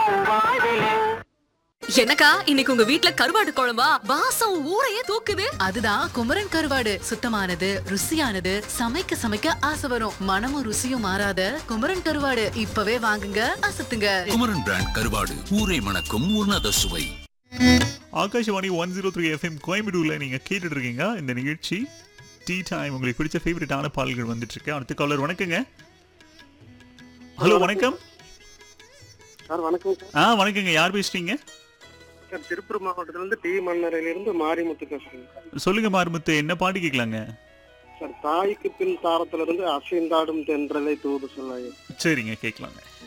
என்னக்கா இன்னைக்கு உங்க வீட்ல கருவாடு குழம்பா வாசம் ஊரையே தூக்குது அதுதான் குமரன் கருவாடு சுத்தமானது ருசியானது சமைக்க சமைக்க ஆசை வரும் மனமும் ருசியும் மாறாத குமரன் கருவாடு இப்பவே வாங்குங்க அசத்துங்க குமரன் பிராண்ட் கருவாடு ஊரை மணக்கும் உன்னத சுவை Akashvani one zero three FM கோயம்புத்தூர்ல நீங்க கேட்டுட்டு இருக்கீங்க இந்த நிகழ்ச்சி டீ டைம் உங்களுக்கு பிடிச்ச ஃபேவரட்டான பாடல்கள் வந்துட்டு இருக்கு அடுத்த காலர் வணக்கங்க ஹலோ வணக்கம் சார் வணக்கம் சார் ஆ வணக்கங்க யார் பேசுறீங்க சார் திருப்பூர் மாவட்டத்திலிருந்து டி மன்னரையிலிருந்து மாரிமுத்து பேசுறேங்க சொல்லுங்க மார்முத்து என்ன பாட்டு கேட்கலாங்க சார் தாய்க்கு பின் தாரத்திலிருந்து அசைந்தாடும் தென்றலை தூது சொல்லாயே சரிங்க கேட்கலாங்க